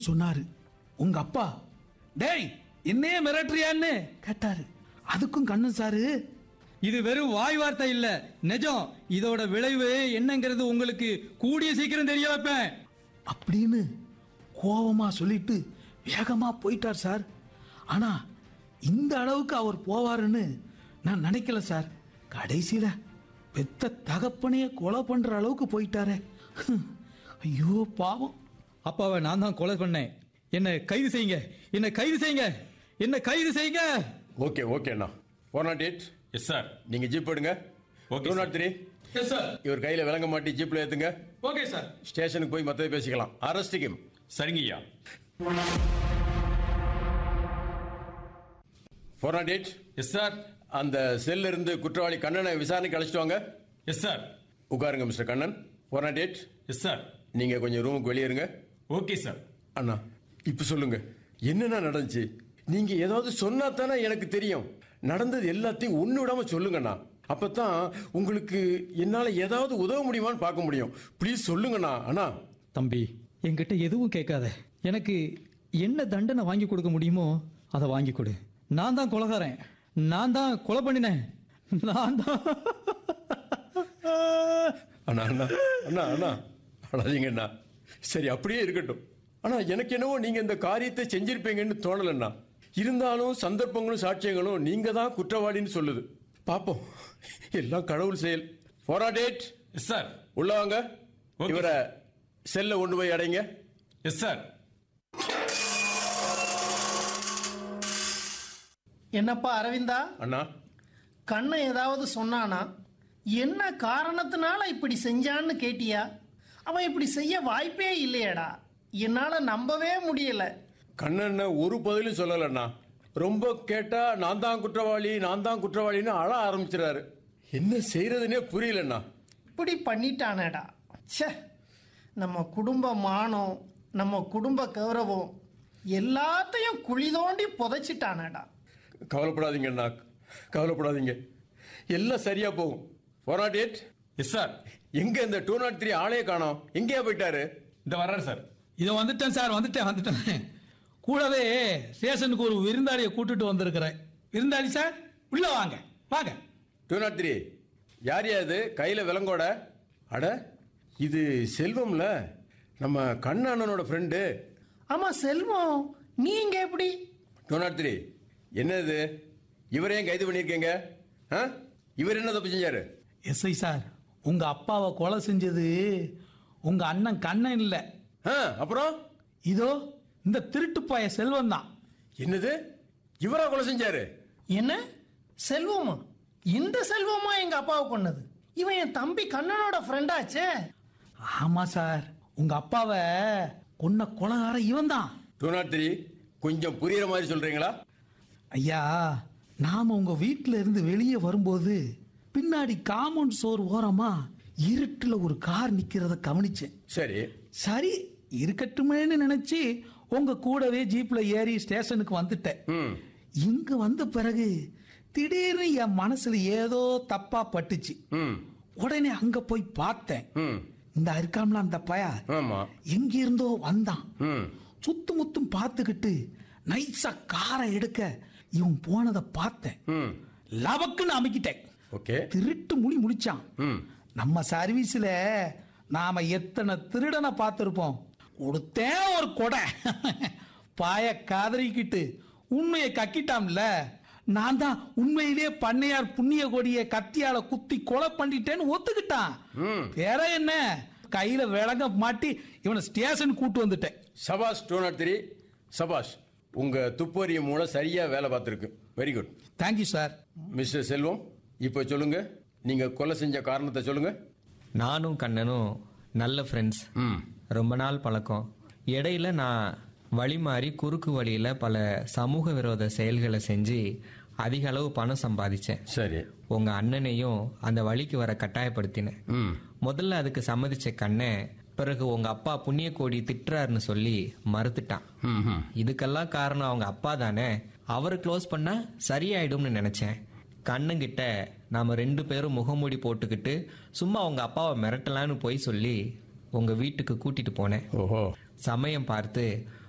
சொன்னாரு உங்க அப்பா டேய் என்னையே மிரட்டுறியான்னு கேட்டாரு அதுக்கும் கண்ணன் சாரு இது வெறும் வாய் வார்த்தை இல்ல நிஜம் இதோட விளைவு என்னங்கிறது உங்களுக்கு கூடிய சீக்கிரம் தெரிய வைப்பேன் அப்படின்னு கோபமா சொல்லிட்டு வேகமா போயிட்டார் சார் ஆனா இந்த அளவுக்கு அவர் போவாருன்னு நான் நினைக்கல சார் கடைசியில பெத்த தகப்பனையே கொலை பண்ற அளவுக்கு போயிட்டாரே ஹம், ஐயோ பாவம் அப்பாவை நான் தான் கொலை பண்ணேன் என்னை கைது செய்யுங்க என்னை கைது செய்யுங்க என்னை கைது செய்யுங்க ஓகே ஓகே அண்ணா four naught eight yes sir நீங்க ஜீப் எடுங்க Okay, two naught three yes sir இவர் கையில விளங்க மாட்டி ஜீப்ல ஏத்துங்க ஓகே சார் ஸ்டேஷனுக்கு போய் மத்ததை பேசிக்கலாம் அரஸ்டிக்கும் சரிங்கய்யா four naught eight yes sir அந்த செல்ல இருந்து குற்றவாளி கண்ணனை விசாரணைக்கு அழைச்சிட்டு வாங்க எஸ் சார் உட்காருங்க mister Kannan four naught eight yes sir நீங்க கொஞ்சம் ரூமுக்கு வெளியே இருங்க ஓகே சார் அண்ணா இப்ப சொல்லுங்க என்னென்ன நடந்துச்சு நீங்க ஏதாவது சொன்னா தானே எனக்கு தெரியும் நடந்தது எல்லாத்தையும் ஒண்ணு விடாம சொல்லுங்கண்ணா அப்பதான் உங்களுக்கு என்னால ஏதாவது உதவ முடியுமான்னு பார்க்க முடியும் ப்ளீஸ் சொல்லுங்கண்ணா அண்ணா தம்பி என்கிட்ட எதுவும் கேட்காத எனக்கு என்ன தண்டனை வாங்கி கொடுக்க முடியுமோ அதை வாங்கி கொடு நான் தான் கொலைகாரன் நான் தான் கொலை பண்ணினேன் நான் தான் அண்ணா அண்ணா அண்ணா அண்ணா அழாதீங்கண்ணா சரி அப்படியே இருக்கட்டும் ஆனா எனக்கு என்னவோ நீங்க இந்த காரியத்தை செஞ்சிருப்பீங்கன்னு தோணலண்ணா இருந்தாலும் சந்தர்ப்பங்களும் சாட்சியங்களும் நீங்க தான் குற்றவாளின்னு சொல்லுது பாப்போம் எல்லாம் கடவுள் செயல் ஃபோரா டேட் எஸ் சார் உள்ள வாங்க Okay, இவரை செல்ல கொண்டு போய் அடைங்க எஸ் சார் என்னப்பா அரவிந்தா அண்ணா கண்ணன் ஏதாவது சொன்னானா என்ன காரணத்தினால இப்படி செஞ்சான்னு கேட்டியா அவன் இப்படி செய்ய வாய்ப்பே இல்லையேடா என்னால நம்பவே முடியல கண்ணன் ஒரு பதிலும் சொல்லலண்ணா ரொம்ப கேட்டா நான் தான் குற்றவாளி நான் தான் குற்றவாளின்னு அழ ஆரம்பிச்சிடாரு என்ன செய்யறதுனே புரியலண்ணா இப்படி பண்ணிட்டானேடா ச்சே நம்ம குடும்ப மானம் நம்ம குடும்ப கௌரவம் எல்லாத்தையும் குழி தோண்டி புதைச்சிட்டானேடா கவலைப்படாதீங்க அண்ணா கவலைப்படாதீங்க எல்லாம் சரியா போகும் four naught eight yes sir எங்க இந்த டூ நாட் த்ரீ ஆளே காணோம் எங்கேயா போயிட்டாரு இந்த வர்றாரு சார் இதோ வந்துட்டேன் சார் வந்துட்டேன் வந்துட்டேன் கூடவே ஸ்டேஷனுக்கு ஒரு விருந்தாளியை கூட்டிட்டு வந்திருக்கிறேன் விருந்தாளி சார் உள்ள வாங்க வாங்க டூ நாட் த்ரீ யார் யா இது கையில விலங்கோட அட இது செல்வம்ல நம்ம கண்ணண்ணனோட ஃப்ரெண்டு ஆமா செல்வம் நீ இங்க எப்படி டூ நாட் த்ரீ என்னது இவரையும் கைது பண்ணியிருக்கீங்க ஆ இவர் என்ன தப்பு செஞ்சாரு எஸ்ஐ சார் உங்க அப்பாவை கொலை செஞ்சது உங்க அண்ணன் கண்ணன் இல்ல ஆ அப்புறம் இதோ இந்த திருட்டுப்பாய செல்வம் தான் என்னது இவரா கொலை செஞ்சாரு என்ன செல்வமா இந்த செல்வமா எங்க அப்பாவை கொன்னது இவன் என் தம்பி கண்ணனோட ஃப்ரெண்டாச்சே ஆமா சார் உங்க அப்பாவை கொன்ன கொலகார இவன் தான் டூ நாட் த்ரீ கொஞ்சம் புரியுற மாதிரி சொல்றீங்களா ஐயா நாம உங்க வீட்ல இருந்து வெளியே வரும்போது பின்னாடி காம்பவுண்ட் சோர் ஓரமா இருட்டுல ஒரு கார் நிக்கிறத கவனிச்சேன் சரி சரி இருக்கட்டுமேன்னு நினைச்சு உங்க கூடவே ஜீப்ல ஏறி ஸ்டேஷனுக்கு வந்துட்டேன் ம் இங்க வந்த பிறகு திடீர்னு என் மனசுல ஏதோ தப்பா பட்டுச்சு ம் உடனே அங்க போய் பார்த்தேன் ம் இந்த இருக்காம்ல அந்த பய ஆமா எங்க இருந்தோ வந்தான் ம் சுத்து முத்தும் பார்த்துக்கிட்டு நைஸா காரை எடுக்க இவன் போனதை பார்த்தேன் ம் லவக்குன்னு அமுக்கிட்டேன் ஓகே திருட்டு முழி முடிச்சான் ம் நம்ம சர்வீஸ்ல நாம எத்தனை திருடனை பார்த்திருப்போம் கொடுத்தேன் ஒரு கொடை பாய காதறிக்கிட்டு உண்மையை கக்கிட்டாம்ல நான் தான் உண்மையிலேயே பண்ணையார் புண்ணிய கொடிய கத்தியால குத்தி கொலை பண்ணிட்டேன்னு ஒத்துக்கிட்டான் ம். வேற என்ன கையில விலங்க மாட்டி இவனை ஸ்டேஷன் கூட்டு வந்துட்டேன் சபாஷ் டூ நாட் த்ரீ சபாஷ் உங்க துப்பறிய மூலம் சரியா வேலை பார்த்துருக்கு very good thank you sir mister Selvam இப்போ சொல்லுங்க நீங்க கொலை செஞ்ச காரணத்தை சொல்லுங்க நானும் கண்ணனும் நல்ல ஃப்ரெண்ட்ஸ் ம் ரொம்ப நாள் பழக்கம் இடையில நான் வழி மாறி குறுக்கு வழியில பல சமூக விரோத செயல்களை செஞ்சு அதிக அளவு பணம் சம்பாதிச்சேன் சரி உங்க அண்ணனையும் அந்த வழிக்கு வர கட்டாயப்படுத்தினேன் ம் முதல்ல அதுக்கு சம்மதிச்ச கண்ணன் பிறகு உங்க அப்பா புண்ணிய கோடி திட்டுறாருன்னு சொல்லி மறுத்துட்டான் ம் ம் இதுக்கெல்லாம் காரணம் அவங்க அப்பா தானே அவரை க்ளோஸ் பண்ணா சரியாயிடும்னு நினைச்சேன் கண்ணுங்கிட்ட நாம ரெண்டு பேரும் முகமூடி போட்டுக்கிட்டு சும்மா உங்க அப்பாவை மிரட்டலான்னு போய் சொல்லி உங்க வீட்டுக்கு கூட்டிட்டு போனேன் ஓஹோ சமயம் பார்த்து